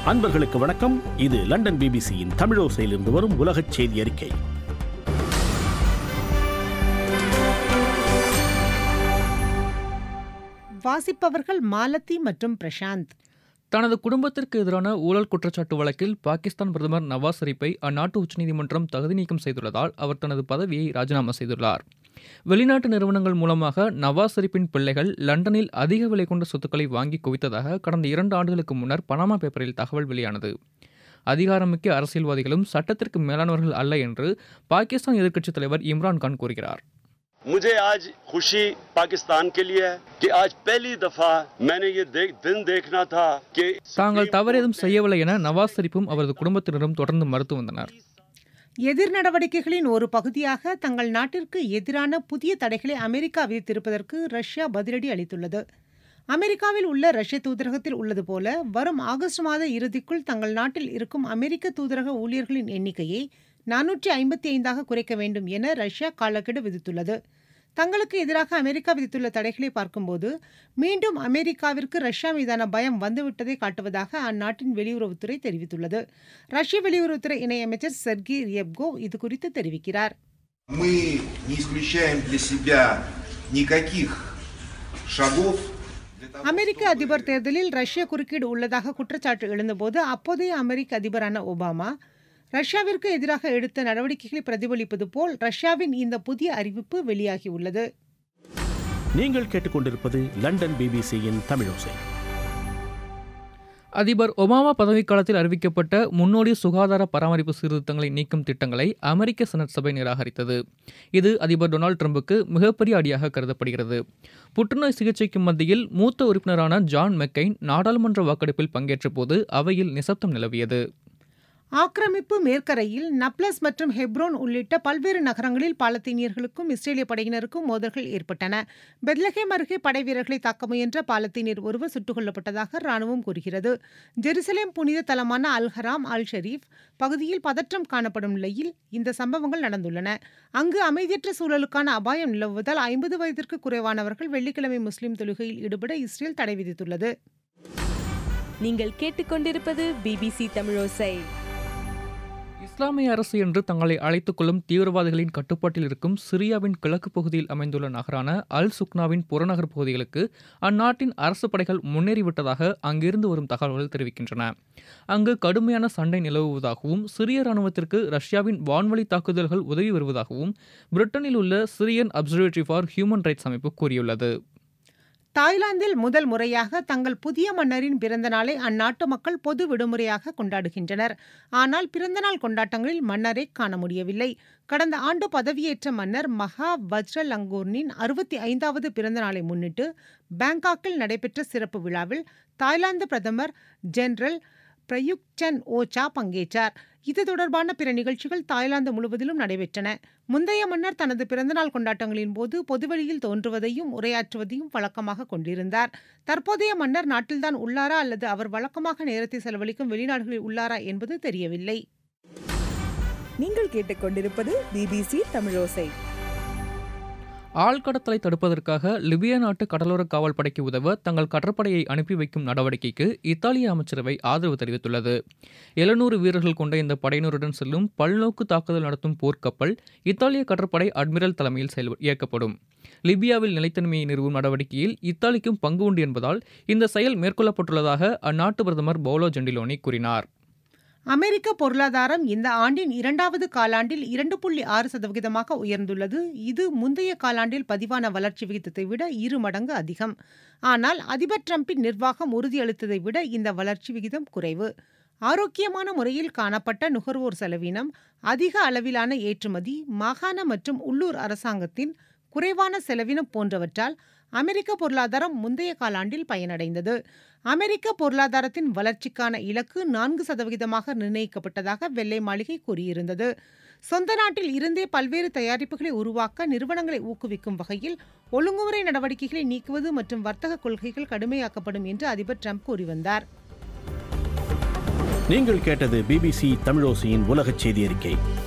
அன்பர்களுக்கு வணக்கம் இது லண்டன் பிபிசியின் தமிழோசையிலிருந்து வரும் உலகச் செய்தி அறிக்கை வாசிப்பவர்கள் மாலதி மற்றும் பிரசாந்த் தனது குடும்பத்திற்கு எதிரான ஊழல் குற்றச்சாட்டு வழக்கில் பாகிஸ்தான் பிரதமர் நவாஸ் ஷெரீப்பை அந்நாட்டு உச்சநீதிமன்றம் தகுதி நீக்கம் செய்துள்ளதால் அவர் தனது பதவியை ராஜினாமா செய்துள்ளார் வெளிநாட்டு நிறுவனங்கள் மூலமாக நவாஸ் ஷெரீப்பின் பிள்ளைகள் லண்டனில் அதிக விலை கொண்ட சொத்துக்களை வாங்கி குவித்ததாக கடந்த இரண்டு ஆண்டுகளுக்கு முன்னர் பனாமா பேப்பரில் தகவல் வெளியானது அதிகாரமிக்க அரசியல்வாதிகளும் சட்டத்திற்கு மேலானவர்கள் அல்ல என்று பாகிஸ்தான் எதிர்க்கட்சித் தலைவர் இம்ரான்கான் கூறுகிறார் मुझे आज खुशी पाकिस्तान के लिए है कि आज पहली दफा मैंने ये देख, दिन देखना था कि தாங்கள் தவறேதும் செய்யவில்லை என நவாஸ் ஷெரீப்பும் அவரது குடும்பத்தினரும் தொடர்ந்து மறுத்து வந்தனர் எதிர் நடவடிக்கைகளின் ஒரு பகுதியாக தங்கள் நாட்டிற்கு எதிரான புதிய தடைகளை அமெரிக்கா விதித்திருப்பதற்கு ரஷ்யா பதிலடி அளித்துள்ளது அமெரிக்காவில் உள்ள ரஷ்ய தூதரகத்தில் உள்ளது போல வரும் ஆகஸ்ட் மாத இறுதிக்குள் தங்கள் நாட்டில் இருக்கும் அமெரிக்க தூதரக ஊழியர்களின் எண்ணிக்கையை நானூற்றி ஐம்பத்தி ஐந்தாக குறைக்க வேண்டும் என ரஷ்யா காலக்கெடு விதித்துள்ளது தங்களுக்கு எதிராக அமெரிக்கா விதித்துள்ள தடைகளை பார்க்கும்போது மீண்டும் அமெரிக்காவிற்கு ரஷ்யா மீதான பயம் வந்துவிட்டதை காட்டுவதாக அந்நாட்டின் வெளியுறவுத்துறை தெரிவித்துள்ளது ரஷ்ய வெளியுறவுத்துறை இணையமைச்சர் செர்கி ரியப்கோ இது குறித்து தெரிவிக்கிறார் Мы не исключаем для себя никаких шагов для того, அமெரிக்க அதிபர் தேர்தலில் ரஷ்ய குறுக்கீடு உள்ளதாக குற்றச்சாட்டு எழுந்தபோது அப்போதைய அமெரிக்க அதிபரான ஒபாமா ரஷ்யாவிற்கு எதிராக எடுத்த நடவடிக்கைகளை பிரதிபலிப்பது போல் ரஷ்யாவின் இந்த புதிய அறிவிப்பு வெளியாகியுள்ளது நீங்கள் கேட்டுக்கொண்டிருப்பது லண்டன் பிபிசியின் தமிழோசை அதிபர் ஒபாமா பதவிக்காலத்தில் அறிவிக்கப்பட்ட முன்னோடி சுகாதார பராமரிப்பு சீர்திருத்தங்களை நீக்கும் திட்டங்களை அமெரிக்க செனட் சபை நிராகரித்தது இது அதிபர் டொனால்ட் ட்ரம்புக்கு மிகப்பெரிய அடியாக கருதப்படுகிறது புற்றுநோய் சிகிச்சைக்கு மத்தியில் மூத்த உறுப்பினரான ஜான் மெக்கைன் நாடாளுமன்ற வாக்கெடுப்பில் பங்கேற்ற போது அவையில் நிசப்தம் நிலவியது ஆக்கிரமிப்பு மேற்கரையில் நப்லஸ் மற்றும் ஹெப்ரோன் உள்ளிட்ட பல்வேறு நகரங்களில் பாலத்தீனியர்களுக்கும் இஸ்ரேலிய படையினருக்கும் மோதல்கள் ஏற்பட்டன பெத்லஹேம் அருகே படை வீரர்களை தாக்க முயன்ற பாலத்தீனியர் ஒருவர் சுட்டுக் கொல்லப்பட்டதாக ராணுவம் கூறுகிறது ஜெருசலேம் புனித தலமான அல் ஹராம் அல் ஷரீஃப் பகுதியில் பதற்றம் காணப்படும் நிலையில் இந்த சம்பவங்கள் நடந்துள்ளன அங்கு அமைதியற்ற சூழலுக்கான அபாயம் நிலவுவதால் ஐம்பது வயதிற்கு குறைவானவர்கள் வெள்ளிக்கிழமை முஸ்லிம் தொழுகையில் ஈடுபட இஸ்ரேல் தடை விதித்துள்ளது நீங்கள் கேட்டுக்கொண்டிருப்பது பிபிசி தமிழோசை இஸ்லாமிய அரசு என்று தங்களை அழைத்துக் கொள்ளும் தீவிரவாதிகளின் கட்டுப்பாட்டில் இருக்கும் சிரியாவின் கிழக்கு பகுதியில் அமைந்துள்ள நகரான அல் சுக்னாவின் புறநகர் பகுதிகளுக்கு அந்நாட்டின் அரசு படைகள் முன்னேறிவிட்டதாக அங்கிருந்து வரும் தகவல்கள் தெரிவிக்கின்றன அங்கு கடுமையான சண்டை நிலவுவதாகவும் சிரிய ராணுவத்திற்கு ரஷ்யாவின் வான்வழி தாக்குதல்கள் உதவி வருவதாகவும் பிரிட்டனில் உள்ள Syrian Observatory for Human Rights அமைப்பு கூறியுள்ளது தாய்லாந்தில் முதல் முறையாக தங்கள் புதிய மன்னரின் பிறந்த நாளை அந்நாட்டு மக்கள் பொது விடுமுறையாக கொண்டாடுகின்றனர் ஆனால் பிறந்தநாள் கொண்டாட்டங்களில் மன்னரை காண முடியவில்லை கடந்த ஆண்டு பதவியேற்ற மன்னர் மகா வஜ்ர லங்கூர்னின் அறுபத்தி ஐந்தாவது பிறந்த நாளை முன்னிட்டு பாங்காக்கில் நடைபெற்ற சிறப்பு விழாவில் தாய்லாந்து பிரதமர் ஜெனரல் பிரயுக் சன் ஓச்சா பங்கேற்றார் இது தொடர்பான பிற நிகழ்ச்சிகள் தாய்லாந்து முழுவதிலும் நடைபெற்றன முந்தைய மன்னர் தனது பிறந்தநாள் கொண்டாட்டங்களின் போது பொதுவெளியில் தோன்றுவதையும் உரையாற்றுவதையும் வழக்கமாக கொண்டிருந்தார் தற்போதைய மன்னர் நாட்டில்தான் உள்ளாரா அல்லது அவர் வழக்கமாக நேரத்தை செலவழிக்கும் வெளிநாடுகளில் உள்ளாரா என்பது தெரியவில்லை நீங்கள் கேட்டுக்கொண்டிருப்பது பிபிசி தமிழோசை ஆழ்கடத்தலை தடுப்பதற்காக லிபியா நாட்டு கடலோர காவல் படைக்கு உதவ தங்கள் கடற்படையை அனுப்பி வைக்கும் நடவடிக்கைக்கு இத்தாலிய அமைச்சரவை ஆதரவு தெரிவித்துள்ளது எழுநூறு வீரர்கள் கொண்ட இந்த படையினருடன் செல்லும் பல்நோக்கு தாக்குதல் நடத்தும் போர்க்கப்பல் இத்தாலிய கடற்படை அட்மிரல் தலைமையில் செயல் இயக்கப்படும் லிபியாவில் நிலைத்தன்மையை நிறுவும் நடவடிக்கையில் இத்தாலிக்கும் பங்கு உண்டு என்பதால் இந்த செயல் மேற்கொள்ளப்பட்டுள்ளதாக அந்நாட்டு பிரதமர் பவுலோ ஜெண்டிலோனி கூறினார் அமெரிக்க பொருளாதாரம் இந்த ஆண்டின் இரண்டாவது காலாண்டில் இரண்டு புள்ளி ஆறு சதவிகிதமாக உயர்ந்துள்ளது இது முந்தைய காலாண்டில் பதிவான வளர்ச்சி விகிதத்தை விட இரு மடங்கு அதிகம் ஆனால் அதிபர் டிரம்பின் நிர்வாகம் உறுதியளித்ததை விட இந்த வளர்ச்சி விகிதம் குறைவு ஆரோக்கியமான முறையில் காணப்பட்ட நுகர்வோர் செலவினம் அதிக அளவிலான ஏற்றுமதி மாகாண மற்றும் உள்ளூர் அரசாங்கத்தின் குறைவான செலவினம் போன்றவற்றால் அமெரிக்க பொருளாதாரம் முந்தைய காலாண்டில் பயனடைந்தது அமெரிக்க பொருளாதாரத்தின் வளர்ச்சிக்கான இலக்கு நான்கு சதவிகிதமாக நிர்ணயிக்கப்பட்டதாக வெள்ளை மாளிகை கூறியிருந்தது சொந்த நாட்டில் இருந்தே பல்வேறு தயாரிப்புகளை உருவாக்க நிறுவனங்களை ஊக்குவிக்கும் வகையில் ஒழுங்குமுறை நடவடிக்கைகளை நீக்குவது மற்றும் வர்த்தக கொள்கைகள் கடுமையாக்கப்படும் என்று அதிபர் ட்ரம்ப் கூறி வந்தார் நீங்கள் கேட்டது பிபிசி தமிழோசையின் உலகச் செய்தி அறிக்கை